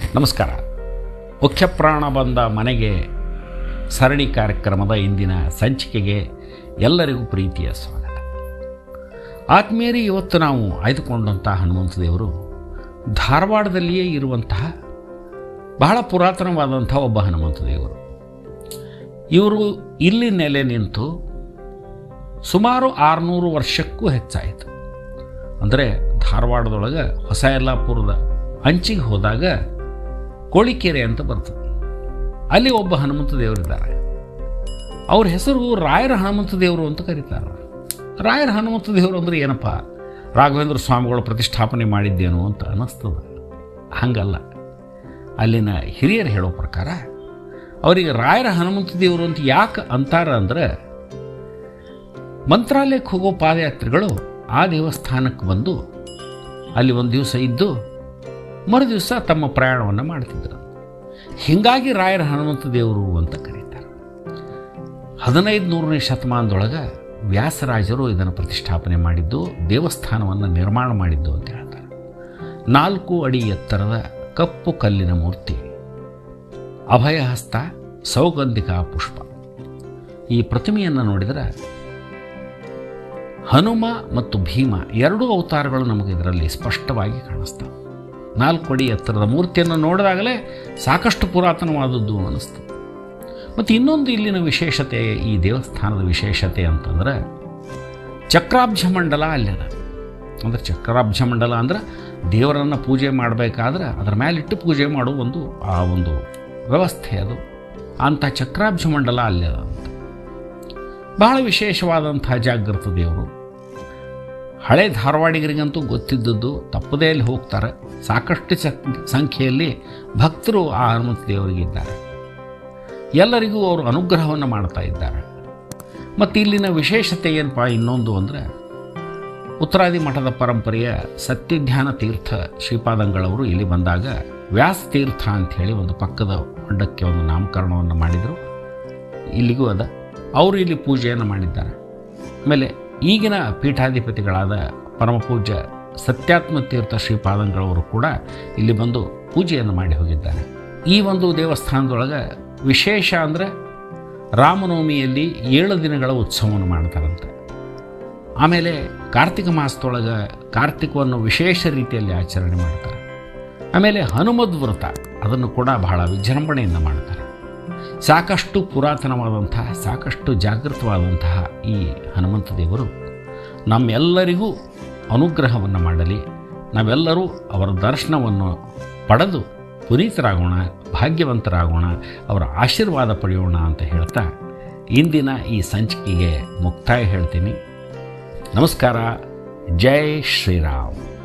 ನಮಸ್ಕಾರ ಮುಖ್ಯ ಪ್ರಾಣ ಬಂದ ಮನೆಗೆ ಸರಣಿ ಕಾರ್ಯಕ್ರಮದ ಇಂದಿನ ಸಂಚಿಕೆಗೆ ಎಲ್ಲರಿಗೂ ಪ್ರೀತಿಯ ಸ್ವಾಗತ ಆತ್ಮೀಯರಿ ಇವತ್ತು ನಾವು ಆಯ್ದುಕೊಂಡಂಥ ಹನುಮಂತ ದೇವರು ಧಾರವಾಡದಲ್ಲಿಯೇ ಇರುವಂತಹ ಬಹಳ ಪುರಾತನವಾದಂಥ ಒಬ್ಬ ಹನುಮಂತ ದೇವರು ಇವರು ಇಲ್ಲಿ ನೆಲೆ ನಿಂತು ಸುಮಾರು ಆರುನೂರು ವರ್ಷಕ್ಕೂ ಹೆಚ್ಚಾಯಿತು ಅಂದರೆ ಧಾರವಾಡದೊಳಗೆ ಹೊಸ ಯಲ್ಲಾಪುರದ ಅಂಚಿಗೆ ಹೋದಾಗ ಕೋಳಿಕೆರೆ ಅಂತ ಬರ್ತದೆ ಅಲ್ಲಿ ಒಬ್ಬ ಹನುಮಂತ ದೇವರಿದ್ದಾರೆ ಅವ್ರ ಹೆಸರು ರಾಯರ ಹನುಮಂತ ದೇವರು ಅಂತ ಕರೀತಾರೆ ರಾಯರ ಹನುಮಂತ ದೇವರು ಅಂದರೆ ಏನಪ್ಪ ರಾಘವೇಂದ್ರ ಸ್ವಾಮಿಗಳು ಪ್ರತಿಷ್ಠಾಪನೆ ಮಾಡಿದ್ದೇನು ಅಂತ ಅನ್ನಿಸ್ತದೆ ಹಂಗಲ್ಲ ಅಲ್ಲಿನ ಹಿರಿಯರು ಹೇಳೋ ಪ್ರಕಾರ ಅವರಿಗೆ ರಾಯರ ಹನುಮಂತ ದೇವರು ಅಂತ ಯಾಕೆ ಅಂತಾರ ಅಂದ್ರೆ ಮಂತ್ರಾಲಯಕ್ಕೆ ಹೋಗೋ ಪಾದಯಾತ್ರಿಗಳು ಆ ದೇವಸ್ಥಾನಕ್ಕೆ ಬಂದು ಅಲ್ಲಿ ಒಂದು ದಿವಸ ಇದ್ದು ಮರು ದಿವಸ ತಮ್ಮ ಪ್ರಯಾಣವನ್ನು ಮಾಡ್ತಿದ್ದರು ಹೀಗಾಗಿ ರಾಯರ ಹನುಮಂತ ದೇವರು ಅಂತ ಕರೀತಾರೆ ಹದಿನೈದು ನೂರನೇ ಶತಮಾನದೊಳಗೆ ವ್ಯಾಸರಾಜರು ಇದನ್ನು ಪ್ರತಿಷ್ಠಾಪನೆ ಮಾಡಿದ್ದು ದೇವಸ್ಥಾನವನ್ನು ನಿರ್ಮಾಣ ಮಾಡಿದ್ದು ಅಂತ ಹೇಳ್ತಾರೆ ನಾಲ್ಕು ಅಡಿ ಎತ್ತರದ ಕಪ್ಪು ಕಲ್ಲಿನ ಮೂರ್ತಿ ಅಭಯಹಸ್ತ ಸೌಗಂಧಿಕ ಪುಷ್ಪ ಈ ಪ್ರತಿಮೆಯನ್ನು ನೋಡಿದರೆ ಹನುಮ ಮತ್ತು ಭೀಮ ಎರಡೂ ಅವತಾರಗಳು ನಮಗೆ ಇದರಲ್ಲಿ ಸ್ಪಷ್ಟವಾಗಿ ಕಾಣಿಸ್ತವೆ ನಾಲ್ಕು ಅಡಿ ಎತ್ತರದ ಮೂರ್ತಿಯನ್ನು ನೋಡಿದಾಗಲೇ ಸಾಕಷ್ಟು ಪುರಾತನವಾದದ್ದು ಅನ್ನಿಸ್ತು ಮತ್ತು ಇನ್ನೊಂದು ಇಲ್ಲಿನ ವಿಶೇಷತೆ ಈ ದೇವಸ್ಥಾನದ ವಿಶೇಷತೆ ಅಂತಂದ್ರೆ ಚಕ್ರಾಬ್ಜ ಮಂಡಲ ಅಲ್ಲಿದೆ ಅಂದರೆ ಚಕ್ರಾಬ್ಜ ಮಂಡಲ ಅಂದ್ರೆ ದೇವರನ್ನು ಪೂಜೆ ಮಾಡಬೇಕಾದ್ರೆ ಅದರ ಮೇಲಿಟ್ಟು ಪೂಜೆ ಮಾಡೋ ಒಂದು ಆ ಒಂದು ವ್ಯವಸ್ಥೆ ಅದು ಅಂಥ ಚಕ್ರಾಬ್ಜ ಮಂಡಲ ಅಲ್ಲಿದೆ ಅಂತ ಬಹಳ ವಿಶೇಷವಾದಂಥ ಜಾಗೃತ ದೇವರು ಹಳೆ ಧಾರವಾಡಿಗರಿಗಂತೂ ಗೊತ್ತಿದ್ದದ್ದು ತಪ್ಪದೇ ಅಲ್ಲಿ ಹೋಗ್ತಾರೆ ಸಾಕಷ್ಟು ಸಂಖ್ಯೆಯಲ್ಲಿ ಭಕ್ತರು ಆ ಹನುಮಂತ ದೇವರಿಗಿದ್ದಾರೆ ಎಲ್ಲರಿಗೂ ಅವರು ಅನುಗ್ರಹವನ್ನು ಮಾಡ್ತಾ ಇದ್ದಾರೆ ಮತ್ತು ಇಲ್ಲಿನ ವಿಶೇಷತೆ ಏನಪ್ಪ ಇನ್ನೊಂದು ಅಂದರೆ ಉತ್ತರಾದಿ ಮಠದ ಪರಂಪರೆಯ ಸತ್ಯಧ್ಯಾನ ತೀರ್ಥ ಶ್ರೀಪಾದಂಗಳವರು ಇಲ್ಲಿ ಬಂದಾಗ ವ್ಯಾಸ ತೀರ್ಥ ಅಂಥೇಳಿ ಒಂದು ಪಕ್ಕದ ಹೊಂಡಕ್ಕೆ ಒಂದು ನಾಮಕರಣವನ್ನು ಮಾಡಿದರು ಇಲ್ಲಿಗೂ ಅದ ಅವರು ಇಲ್ಲಿ ಪೂಜೆಯನ್ನು ಮಾಡಿದ್ದಾರೆ ಆಮೇಲೆ ಈಗಿನ ಪೀಠಾಧಿಪತಿಗಳಾದ ಪರಮಪೂಜ್ಯ ಸತ್ಯಾತ್ಮ ತೀರ್ಥ ಶ್ರೀಪಾದಂಗಳವರು ಕೂಡ ಇಲ್ಲಿ ಬಂದು ಪೂಜೆಯನ್ನು ಮಾಡಿ ಹೋಗಿದ್ದಾರೆ ಈ ಒಂದು ದೇವಸ್ಥಾನದೊಳಗೆ ವಿಶೇಷ ಅಂದರೆ ರಾಮನವಮಿಯಲ್ಲಿ ಏಳು ದಿನಗಳ ಉತ್ಸವವನ್ನು ಮಾಡ್ತಾರಂತೆ ಆಮೇಲೆ ಕಾರ್ತಿಕ ಮಾಸದೊಳಗೆ ಕಾರ್ತಿಕವನ್ನು ವಿಶೇಷ ರೀತಿಯಲ್ಲಿ ಆಚರಣೆ ಮಾಡ್ತಾರೆ ಆಮೇಲೆ ಹನುಮದ್ ವ್ರತ ಅದನ್ನು ಕೂಡ ಬಹಳ ವಿಜೃಂಭಣೆಯಿಂದ ಮಾಡ್ತಾರೆ ಸಾಕಷ್ಟು ಪುರಾತನವಾದಂತಹ ಸಾಕಷ್ಟು ಜಾಗೃತವಾದಂತಹ ಈ ಹನುಮಂತ ದೇವರು ನಮ್ಮೆಲ್ಲರಿಗೂ ಅನುಗ್ರಹವನ್ನು ಮಾಡಲಿ ನಾವೆಲ್ಲರೂ ಅವರ ದರ್ಶನವನ್ನು ಪಡೆದು ಪುನೀತರಾಗೋಣ ಭಾಗ್ಯವಂತರಾಗೋಣ ಅವರ ಆಶೀರ್ವಾದ ಪಡೆಯೋಣ ಅಂತ ಹೇಳ್ತಾ ಇಂದಿನ ಈ ಸಂಚಿಕೆಗೆ ಮುಕ್ತಾಯ ಹೇಳ್ತೀನಿ ನಮಸ್ಕಾರ ಜೈ ಶ್ರೀರಾಮ್